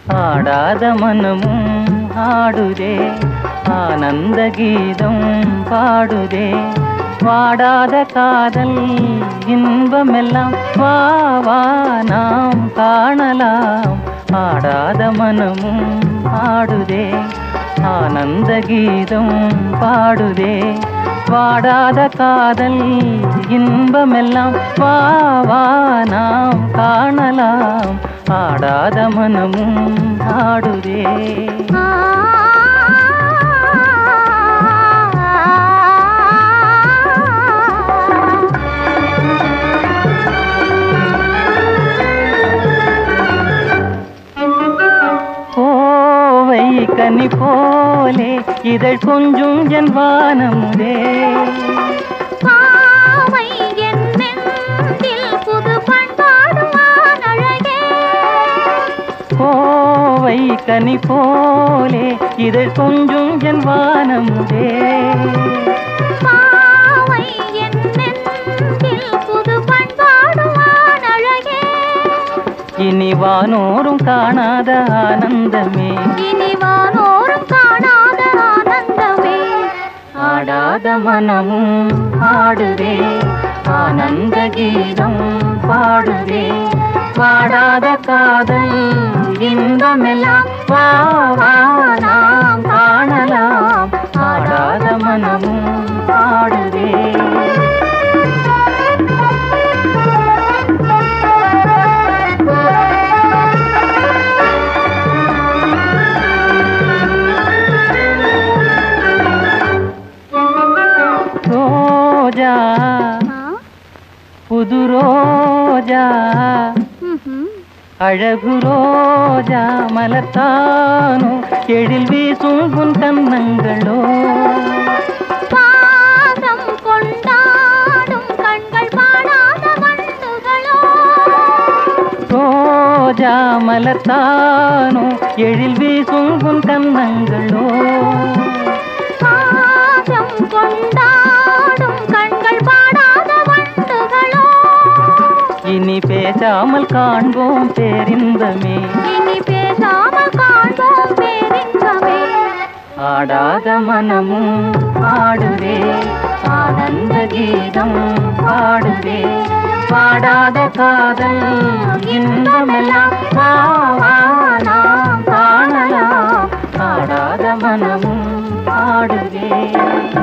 ஆடாத மனமும் ஆடுதே ஆனந்த கீதம் பாடுதே வாடாத காதல் இன்பமெல்லாம் வா வா நாம் காணலாம் ஆடாத மனமும் ஆடுதே ஆனந்த கீதம் பாடுதே வாடாத காதல் இன்பமெல்லாம் வா வா நாம் காணலாம் ஆடாத மனமும் ஆடுதே கோவை கனி போலே இதழ் கொஞ்சும் என் வானமுதே பாவை என் நெஞ்சில் புது பண்பாடும் அழகே கோவை கனி போலே இதழ் கொஞ்சும் என் வானமுதே பாவை என் நெஞ்சில் புது பண்பாடும் அழகே இனி வானோரும் காணாத ஆனந்தமே இனி வானோரும் காணாத ஆனந்தமே ஆடாத மனமும் ஆடுதே ஆனந்த கீதம் பாடுதே வாடாத காதல் இன்பமெல்லாம் வா வா நாம் காணலாம் ஆடாத மனமும் ஆடுதே ரோஜா ஆ? புது ரோஜா ம்ஹும். அழகு ரோஜா மலத்தானோ எழில் வீசும் உன் கன்னங்களோ பாசம் கொண்டாடும் கண்கள் பாடாத வண்டுகளோ ரோஜா மலத்தானோ எழில் வீசும் உன் கன்னங்களோ பாசம் கொண்டாடும் கண்கள் பாடாத வண்டுகளோ இனி பேசாமல் காண்போம் பேரின்பமே இனி பேசாமல் காண்போம் பேரின்பமே ஆடாத மனமும் ஆடுதே ஆனந்த கீதம் பாடுதே பாடாத காதல் இன்பமெல்லாம் வா வா நாம் காணலாம் ஆடாத மனமும் ஆடுதே